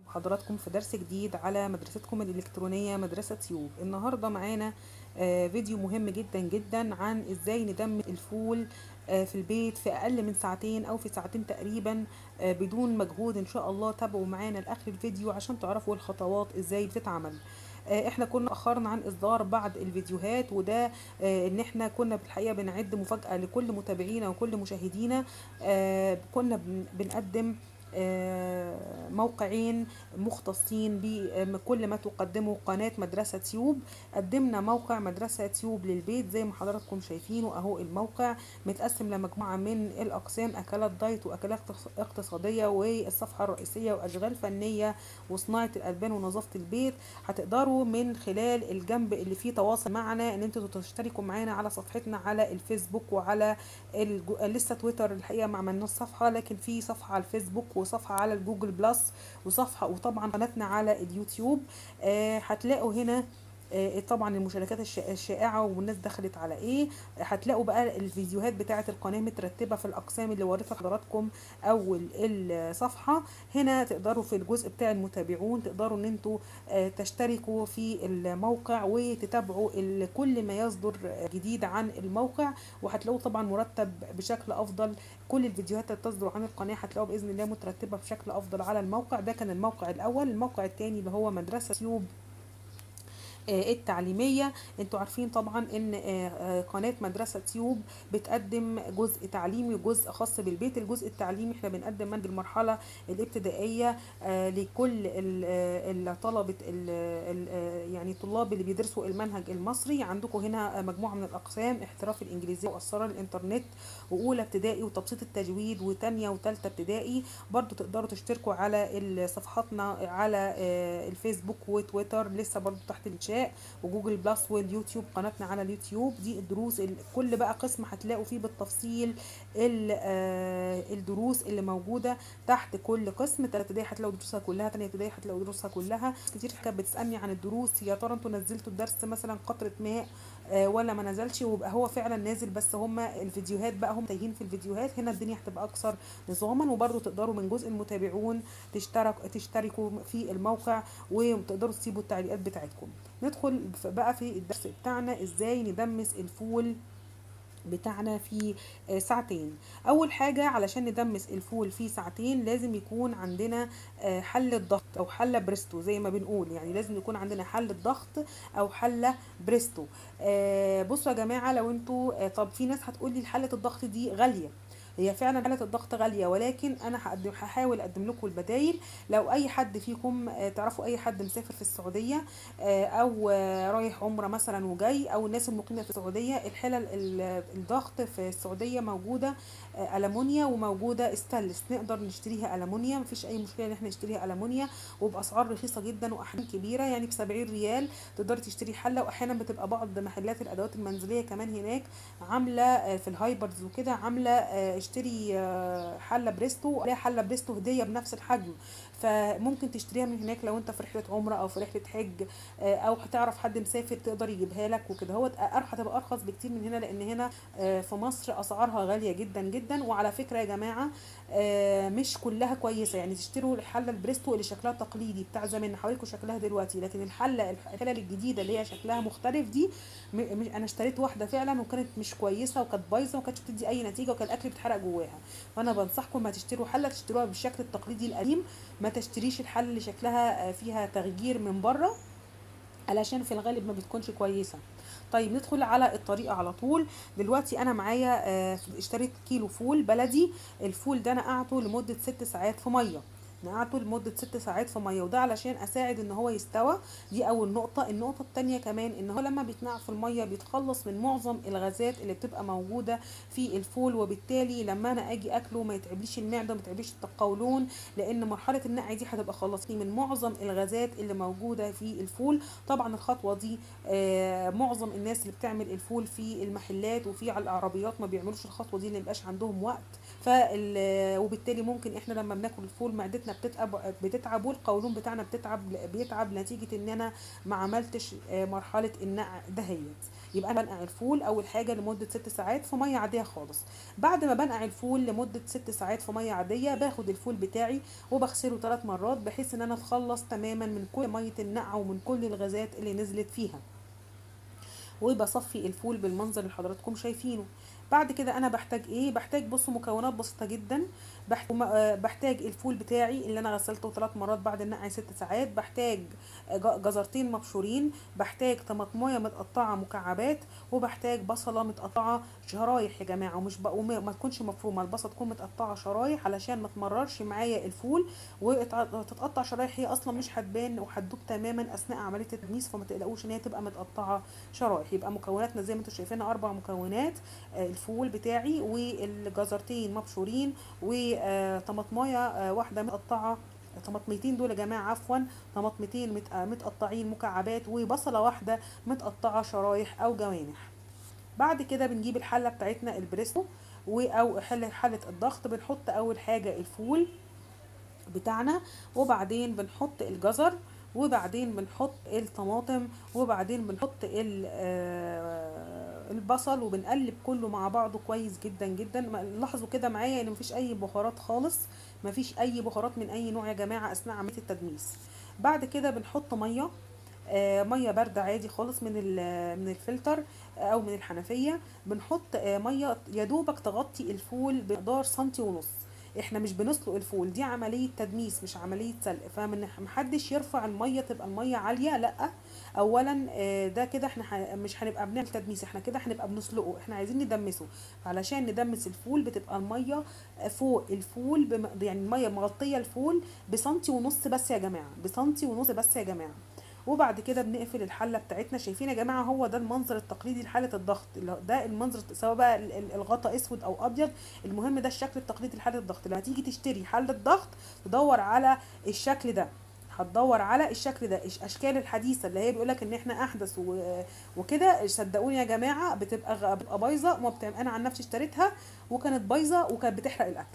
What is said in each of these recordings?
حضراتكم في درس جديد على مدرستكم الإلكترونية مدرسة تيوب النهاردة معانا آه، فيديو مهم جدا جدا عن ازاي ندمج الفول آه، في البيت في اقل من ساعتين او في ساعتين تقريبا آه، بدون مجهود ان شاء الله تابعوا معانا لاخر الفيديو عشان تعرفوا الخطوات ازاي بتتعمل آه، احنا كنا اخرنا عن اصدار بعض الفيديوهات وده آه، ان احنا كنا بالحقيقه بنعد مفاجاه لكل متابعينا وكل مشاهدينا آه، كنا بن- بنقدم آه، موقعين مختصين بكل ما تقدمه قناة مدرسة تيوب قدمنا موقع مدرسة تيوب للبيت زي ما حضراتكم شايفينه اهو الموقع متقسم لمجموعة من الأقسام أكلات دايت وأكلات اقتص- اقتصادية والصفحة الرئيسية وأشغال فنية وصناعة الألبان ونظافة البيت هتقدروا من خلال الجنب اللي فيه تواصل معنا ان انتوا تشتركوا معانا على صفحتنا على الفيسبوك وعلى الجو... لسه تويتر الحقيقه ما عملناش صفحه لكن في صفحه على الفيسبوك وصفحه على الجوجل بلس وصفحه وطبعا قناتنا على اليوتيوب آه هتلاقوا هنا آه، طبعا المشاركات الش- الشائعه والناس دخلت على ايه هتلاقوا بقى الفيديوهات بتاعه القناه مترتبه في الاقسام اللي وريتها لحضراتكم اول الصفحه هنا تقدروا في الجزء بتاع المتابعون تقدروا ان انتوا آه، تشتركوا في الموقع وتتابعوا ال- كل ما يصدر جديد عن الموقع وهتلاقوه طبعا مرتب بشكل افضل كل الفيديوهات اللي تصدر عن القناه هتلاقوها باذن الله مترتبه بشكل افضل على الموقع ده كان الموقع الاول الموقع الثاني اللي هو مدرسه تيوب آه، التعليمية انتوا عارفين طبعا ان آه، آه، قناة مدرسة تيوب بتقدم جزء تعليمي وجزء خاص بالبيت الجزء التعليمي احنا بنقدم من المرحلة الابتدائية آه، لكل ال- آه، الطلبة ال- ال- آه، يعني الطلاب اللي بيدرسوا المنهج المصري عندكم هنا آه، مجموعة من الأقسام احتراف الإنجليزية وأسرار الإنترنت وأولى ابتدائي وتبسيط التجويد وتانية وتالتة ابتدائي برضو تقدروا تشتركوا على ال- صفحاتنا على آه، الفيسبوك وتويتر لسه برضو تحت الشاء وجوجل بلس واليوتيوب قناتنا على اليوتيوب دي الدروس ال- كل بقى قسم هتلاقوا فيه بالتفصيل ال- آه، الدروس اللي موجوده تحت كل قسم تالتة ابتدائي هتلاقوا دروسها كلها تانية ابتدائي هتلاقوا دروسها كلها كتير كانت بتسالني عن الدروس يا ترى انتوا نزلتوا الدرس مثلا قطره ماء آه، ولا ما نزلش ويبقى هو فعلا نازل بس هما الفيديوهات بقى هم تايهين في الفيديوهات هنا الدنيا هتبقى اكثر نظاما وبرضه تقدروا من جزء المتابعون تشترك تشتركوا في الموقع وتقدروا تسيبوا التعليقات بتاعتكم ندخل ف- بقى في الدرس بتاعنا ازاي ندمس الفول بتاعنا في آه، ساعتين اول حاجه علشان ندمس الفول في ساعتين لازم يكون عندنا آه، حله ضغط او حله بريستو زي ما بنقول يعني لازم يكون عندنا حله ضغط او حله بريستو آه، بصوا يا جماعه لو انتوا آه، طب في ناس هتقول لي حله الضغط دي غاليه هي فعلا حالة الضغط غالية ولكن أنا هقدم هحاول أقدم لكم البدايل لو أي حد فيكم آه، تعرفوا أي حد مسافر في السعودية آه، أو آه، رايح عمرة مثلا وجاي أو الناس المقيمة في السعودية الحلل ال- الضغط في السعودية موجودة آه، ألمونيا وموجودة استانلس نقدر نشتريها ألمونيا مفيش أي مشكلة إن احنا نشتريها ألمونيا وبأسعار رخيصة جدا وأحجام كبيرة يعني ب 70 ريال تقدري تشتري حلة وأحيانا بتبقى بعض محلات الأدوات المنزلية كمان هناك عامله آه، في الهايبرز وكده عامله آه، اشتري آه، حله بريستو عليها حله بريستو هديه بنفس الحجم فممكن تشتريها من هناك لو انت في رحله عمره او في رحله حج آه، او هتعرف حد مسافر تقدر يجيبها لك وكده هو هتبقى ارخص بكتير من هنا لان هنا آه، في مصر اسعارها غاليه جدا جدا وعلى فكره يا جماعه آه، مش كلها كويسه يعني تشتروا الحله البريستو اللي شكلها تقليدي بتاع زمان هوريكم شكلها دلوقتي لكن الحله الحلل الجديده اللي هي شكلها مختلف دي م- م- انا اشتريت واحده فعلا وكانت مش كويسه وكانت بايظه وما كانتش بتدي اي نتيجه وكان الاكل بيتحرق جواها فانا بنصحكم ما تشتروا حله تشتروها بالشكل التقليدي القديم ما تشتريش الحله اللي شكلها آه، فيها تغيير من بره علشان في الغالب ما بتكونش كويسه طيب ندخل على الطريقه على طول دلوقتي انا معايا آه، اشتريت كيلو فول بلدي الفول ده نقعته لمده ست ساعات في ميه نقعته لمدة ست ساعات في مية وده علشان أساعد إن هو يستوى دي أول نقطة النقطة التانية كمان إن هو لما بيتنقع في المية بيتخلص من معظم الغازات اللي بتبقى موجودة في الفول وبالتالي لما أنا أجي أكله ما يتعبليش المعدة ما يتعبليش القولون لأن مرحلة النقع دي هتبقى خلصتني من معظم الغازات اللي موجودة في الفول طبعا الخطوة دي آه معظم الناس اللي بتعمل الفول في المحلات وفي على العربيات ما بيعملوش الخطوة دي اللي مبقاش عندهم وقت فال وبالتالي ممكن احنا لما بناكل الفول معدتنا بتاعتنا بتتعب بتتعب والقولون بتاعنا بتتعب بيتعب نتيجه ان انا ما عملتش آه، مرحله النقع دهيت يبقى انا بنقع الفول اول حاجه لمده ست ساعات في ميه عاديه خالص بعد ما بنقع الفول لمده ست ساعات في ميه عاديه باخد الفول بتاعي وبغسله ثلاث مرات بحيث ان انا اتخلص تماما من كل ميه النقع ومن كل الغازات اللي نزلت فيها وبصفي الفول بالمنظر اللي حضراتكم شايفينه بعد كده انا بحتاج ايه بحتاج بصوا مكونات بسيطه جدا بحت- وم- آه، بحتاج الفول بتاعي اللي انا غسلته ثلاث مرات بعد النقع ست ساعات بحتاج ج- جزرتين مبشورين بحتاج طماطمايه متقطعه مكعبات وبحتاج بصله متقطعه شرايح يا جماعه ومش ب... وما ما تكونش مفرومه البصله تكون متقطعه شرايح علشان ما تمررش معايا الفول وتتقطع شرايح هي اصلا مش هتبان وهتدوب تماما اثناء عمليه التدميس فما تقلقوش ان هي تبقى متقطعه شرايح يبقى مكوناتنا زي ما انتم شايفين اربع مكونات آه، الفول بتاعي والجزرتين مبشورين وطماطمايه واحده متقطعه طماطميتين دول يا جماعه عفوا طماطمتين مت- آه، متقطعين مكعبات وبصله واحده متقطعه شرايح او جوانح بعد كده بنجيب الحله بتاعتنا البريستو و- او حله حله الضغط بنحط اول حاجه الفول بتاعنا وبعدين بنحط الجزر وبعدين بنحط الطماطم وبعدين بنحط ال- آه، البصل وبنقلب كله مع بعضه كويس جدا جدا ما- لاحظوا كده معايا ان مفيش اي بهارات خالص مفيش اي بهارات من اي نوع يا جماعه اثناء عمليه التدميس بعد كده بنحط ميه آه، ميه بارده عادي خالص من ال- من الفلتر آه، او من الحنفيه بنحط آه، ميه يا دوبك تغطي الفول بمقدار سنتي ونص احنا مش بنسلق الفول دي عمليه تدميس مش عمليه سلق فمحدش يرفع الميه تبقى الميه عاليه لا اولا آه، ده كده احنا ح- مش هنبقى بنعمل تدميس احنا كده هنبقى بنسلقه احنا عايزين ندمسه فعلشان ندمس الفول بتبقى الميه فوق الفول بم... يعني الميه مغطيه الفول بسنتي ونص بس يا جماعه بسنتي ونص بس يا جماعه وبعد كده بنقفل الحله بتاعتنا شايفين يا جماعه هو ده المنظر التقليدي لحاله الضغط اللي هو- ده المنظر سواء بقى ال- ال- الغطا اسود او ابيض المهم ده الشكل التقليدي لحاله الضغط لما تيجي تشتري حله ضغط تدور على الشكل ده هتدور على الشكل ده الش- اشكال الحديثه اللي هي بيقولك ان احنا احدث و- وكده صدقوني يا جماعه بتبقى غ- بتبقى بايظه وما بتعمل انا عن نفسي اشتريتها وكانت بايظه وكانت بتحرق الاكل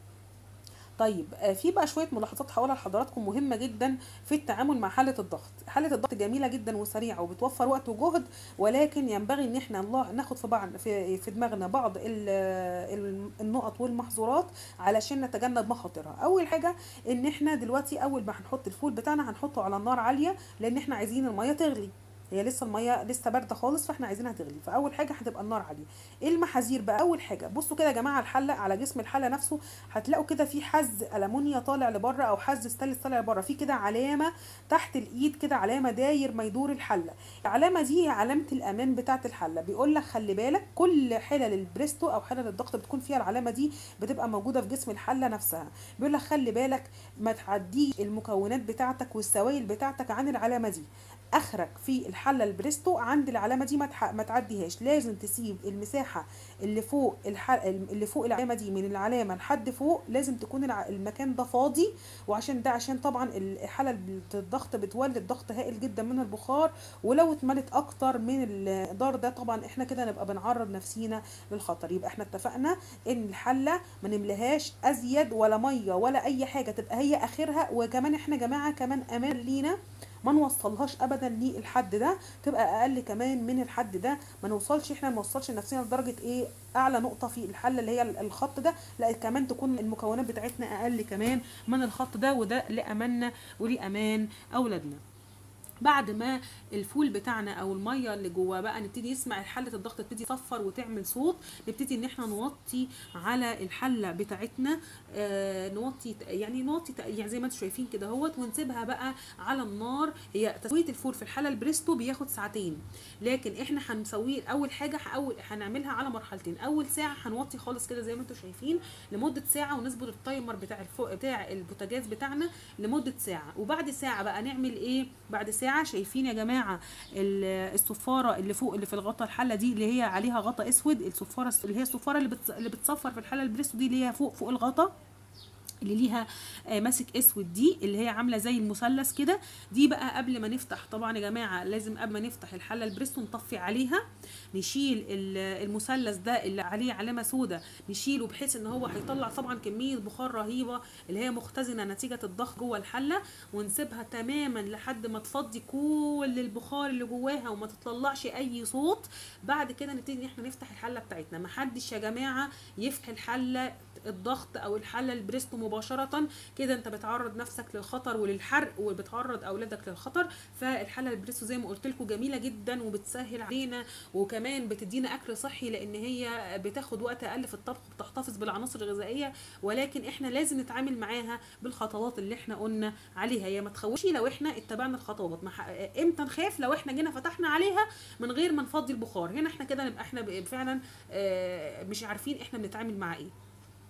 طيب آه، في بقى شويه ملاحظات هقولها لحضراتكم مهمه جدا في التعامل مع حاله الضغط حاله الضغط جميله جدا وسريعه وبتوفر وقت وجهد ولكن ينبغي ان احنا الله ناخد في بعض في, في دماغنا بعض ال- ال- النقط والمحظورات علشان نتجنب مخاطرها اول حاجه ان احنا دلوقتي اول ما هنحط الفول بتاعنا هنحطه على النار عاليه لان احنا عايزين الميه تغلي هي لسه الميه لسه بارده خالص فاحنا عايزينها تغلي فاول حاجه هتبقى النار عاليه ايه المحاذير بقى اول حاجه بصوا كده يا جماعه الحله على جسم الحله نفسه هتلاقوا كده في حز المونيا طالع لبره او حز ستانلس طالع لبره في كده علامه تحت الايد كده علامه داير ما يدور الحله العلامه دي هي علامه الامان بتاعه الحله بيقول لك خلي بالك كل حلل البريستو او حلل الضغط بتكون فيها العلامه دي بتبقى موجوده في جسم الحله نفسها بيقول لك خلي بالك ما تعديش المكونات بتاعتك والسوائل بتاعتك عن العلامه دي اخرك في الحله البريستو عند العلامه دي ما تح- ما تعديهاش لازم تسيب المساحه اللي فوق الح... اللي فوق العلامه دي من العلامه لحد فوق لازم تكون الع... المكان ده فاضي وعشان ده عشان طبعا الحاله الضغط بتولد ضغط هائل جدا من البخار ولو اتملت اكتر من المقدار ده طبعا احنا كده نبقى بنعرض نفسينا للخطر يبقى احنا اتفقنا ان الحله ما نملهاش ازيد ولا ميه ولا اي حاجه تبقى هي اخرها وكمان احنا يا جماعه كمان امان لينا ما نوصلهاش ابدا للحد ده تبقى اقل كمان من الحد ده ما نوصلش احنا ما نوصلش نفسنا لدرجه ايه اعلى نقطه في الحله اللي هي الخط ده لا كمان تكون المكونات بتاعتنا اقل كمان من الخط ده وده لاماننا ولامان اولادنا بعد ما الفول بتاعنا او الميه اللي جواه بقى نبتدي نسمع حله الضغط تبتدي تصفر وتعمل صوت نبتدي ان احنا نوطي على الحله بتاعتنا آه نوطي يعني نوطي يعني زي ما انتم شايفين كده اهوت ونسيبها بقى على النار هي تسويه الفول في الحله البريستو بياخد ساعتين لكن احنا هنسويه اول حاجه اول هنعملها على مرحلتين اول ساعه هنوطي خالص كده زي ما انتم شايفين لمده ساعه ونظبط التايمر بتاع الفوق بتاع البوتاجاز بتاعنا لمده ساعه وبعد ساعه بقى نعمل ايه بعد ساعه شايفين يا جماعه ال- الصفاره اللي فوق اللي في الغطا الحله دي اللي هي عليها غطا اسود الصفاره اللي هي الصفاره اللي بتص... اللي بتصفر في الحله البريستو دي اللي هي فوق فوق الغطا اللي ليها آه، ماسك اسود دي اللي هي عامله زي المثلث كده دي بقى قبل ما نفتح طبعا يا جماعه لازم قبل ما نفتح الحله البريستو نطفي عليها نشيل ال- المثلث ده اللي عليه علامه سوداء نشيله بحيث ان هو هيطلع طبعا كميه بخار رهيبه اللي هي مختزنه نتيجه الضغط جوه الحله ونسيبها تماما لحد ما تفضي كل البخار اللي جواها وما تطلعش اي صوت بعد كده نبتدي ان احنا نفتح الحله بتاعتنا محدش يا جماعه يفتح الحله الضغط او الحله البريستو مباشره كده انت بتعرض نفسك للخطر وللحرق وبتعرض اولادك للخطر فالحله البريستو زي ما قلت لكم جميله جدا وبتسهل علينا وكمان بتدينا اكل صحي لان هي بتاخد وقت اقل في الطبخ بتحتفظ بالعناصر الغذائيه ولكن احنا لازم نتعامل معاها بالخطوات اللي احنا قلنا عليها هي ما تخوفش لو احنا اتبعنا الخطوات ما ح- امتى نخاف لو احنا جينا فتحنا عليها من غير ما نفضي البخار هنا احنا كده نبقى احنا ب- فعلا آه، مش عارفين احنا بنتعامل مع ايه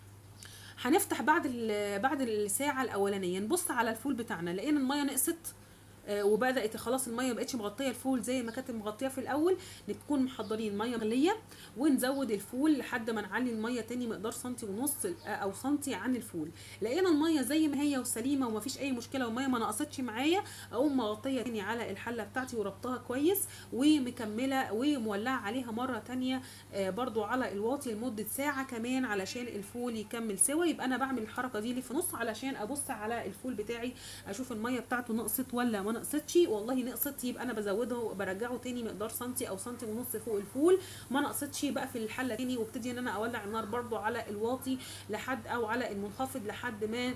هنفتح بعد ال- بعد الساعه الاولانيه نبص على الفول بتاعنا لقينا الميه نقصت آه، وبدات خلاص الميه مبقتش مغطيه الفول زي ما كانت مغطيه في الاول نكون محضرين ميه مغليه ونزود الفول لحد ما نعلي الميه تاني مقدار سنتي ونص آه، او سنتي عن الفول لقينا الميه زي ما هي وسليمه ومفيش اي مشكله والميه ما نقصتش معايا اقوم مغطيه تاني على الحله بتاعتي وربطها كويس ومكمله ومولعه عليها مره تانية آه، برضو على الواطي لمده ساعه كمان علشان الفول يكمل سوا يبقى انا بعمل الحركه دي ليه في نص علشان ابص على الفول بتاعي اشوف الميه بتاعته نقصت ولا ما نقصتش والله نقصت يبقى انا بزوده برجعه تاني مقدار سنتي او سنتي ونص فوق الفول ما نقصتش بقى في الحله تاني وابتدي ان انا اولع النار برضو على الواطي لحد او على المنخفض لحد ما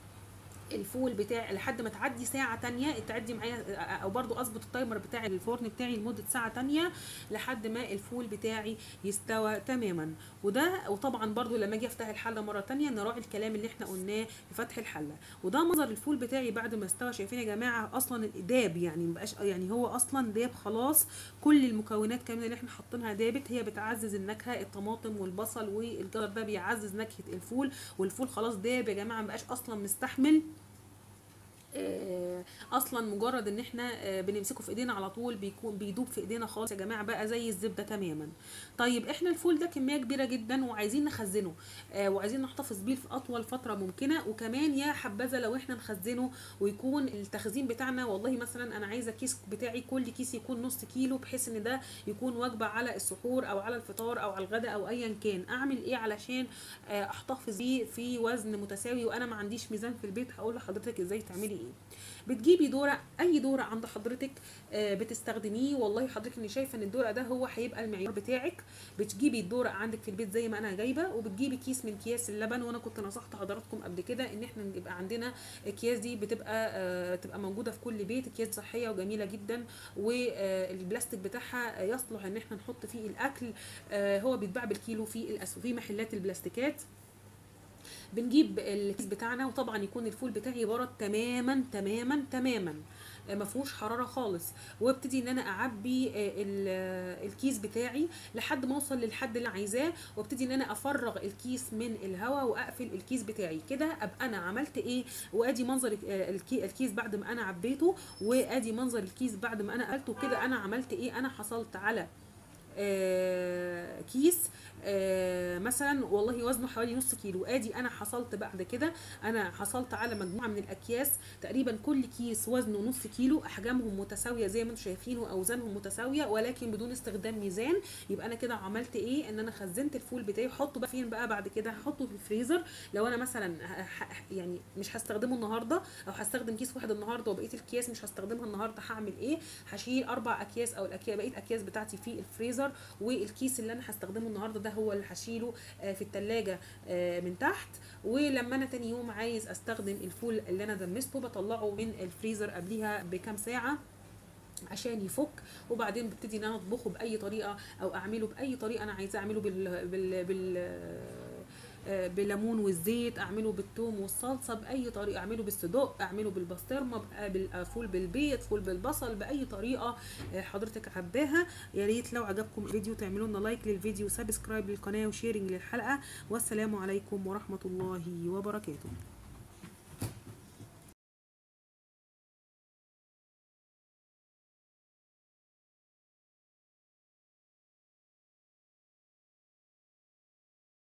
الفول بتاعي لحد ما تعدي ساعة تانية تعدي معايا او برضو اظبط التايمر بتاع الفرن بتاعي لمدة ساعة تانية لحد ما الفول بتاعي يستوى تماما وده وطبعا برضو لما اجي افتح الحلة مرة تانية نراعي الكلام اللي احنا قلناه في فتح الحلة وده منظر الفول بتاعي بعد ما استوى شايفين يا جماعة اصلا داب يعني مبقاش يعني هو اصلا داب خلاص كل المكونات كمان اللي احنا حاطينها دابت هي بتعزز النكهة الطماطم والبصل والجزر ده بيعزز نكهة الفول والفول خلاص داب يا جماعة مبقاش اصلا مستحمل آه، اصلا مجرد ان احنا آه، بنمسكه في ايدينا على طول بيكون بيدوب في ايدينا خالص يا جماعه بقى زي الزبده تماما طيب احنا الفول ده كميه كبيره جدا وعايزين نخزنه آه، وعايزين نحتفظ بيه في اطول فتره ممكنه وكمان يا حبذا لو احنا نخزنه ويكون التخزين بتاعنا والله مثلا انا عايزه كيس بتاعي كل كيس يكون نص كيلو بحيث ان ده يكون وجبه على السحور او على الفطار او على الغداء او ايا كان اعمل ايه علشان آه، احتفظ بيه في وزن متساوي وانا ما عنديش ميزان في البيت هقول لحضرتك ازاي تعملي ايه بتجيبي دورق اي دورق عند حضرتك آه، بتستخدميه والله حضرتك اني شايفه ان الدورق ده هو هيبقى المعيار بتاعك بتجيبي الدورق عندك في البيت زي ما انا جايبه وبتجيبي كيس من اكياس اللبن وانا كنت نصحت حضراتكم قبل كده ان احنا يبقى عندنا اكياس دي بتبقى آه، تبقى موجوده في كل بيت اكياس صحيه وجميله جدا والبلاستيك بتاعها يصلح ان احنا نحط فيه الاكل آه، هو بيتباع بالكيلو في الأس- في محلات البلاستيكات بنجيب الكيس بتاعنا وطبعا يكون الفول بتاعي برد تماما تماما تماما آه، ما فيهوش حراره خالص وابتدي ان انا اعبي آه، ال- آه، الكيس بتاعي لحد ما اوصل للحد اللي عايزاه وابتدي ان انا افرغ الكيس من الهواء واقفل الكيس بتاعي كده ابقى انا عملت ايه وادي منظر آه، الكي- الكيس بعد ما انا عبيته وادي منظر الكيس بعد ما انا قلته كده انا عملت ايه انا حصلت على آه، كيس آه، مثلا والله وزنه حوالي نص كيلو ادي انا حصلت بعد كده انا حصلت على مجموعه من الاكياس تقريبا كل كيس وزنه نص كيلو احجامهم متساويه زي ما انتم شايفين واوزانهم متساويه ولكن بدون استخدام ميزان يبقى انا كده عملت ايه ان انا خزنت الفول بتاعي احطه بقى فين بقى بعد كده هحطه في الفريزر لو انا مثلا ه- ه- يعني مش هستخدمه النهارده او هستخدم كيس واحد النهارده وبقيه الكياس مش هستخدمها النهارده هعمل ايه هشيل اربع اكياس او الاكياس بقيه الاكياس بتاعتي في الفريزر والكيس اللي انا هستخدمه النهارده ده هو اللي هشيله آه، في التلاجة آه، من تحت ولما انا تاني يوم عايز استخدم الفول اللي انا دمسته بطلعه من الفريزر قبليها بكام ساعه عشان يفك وبعدين ببتدي ان انا اطبخه باي طريقه او اعمله باي طريقه انا عايزه اعمله بال بال, بال آه، بليمون والزيت اعمله بالثوم والصلصه باي طريقه اعمله بالصدق اعمله بالبسطرمه بقى بالفول بالبيض فول بالبصل باي طريقه آه، حضرتك حباها يا ريت لو عجبكم الفيديو تعملوا لنا لايك للفيديو سبسكرايب للقناه وشيرنج للحلقه والسلام عليكم ورحمه الله وبركاته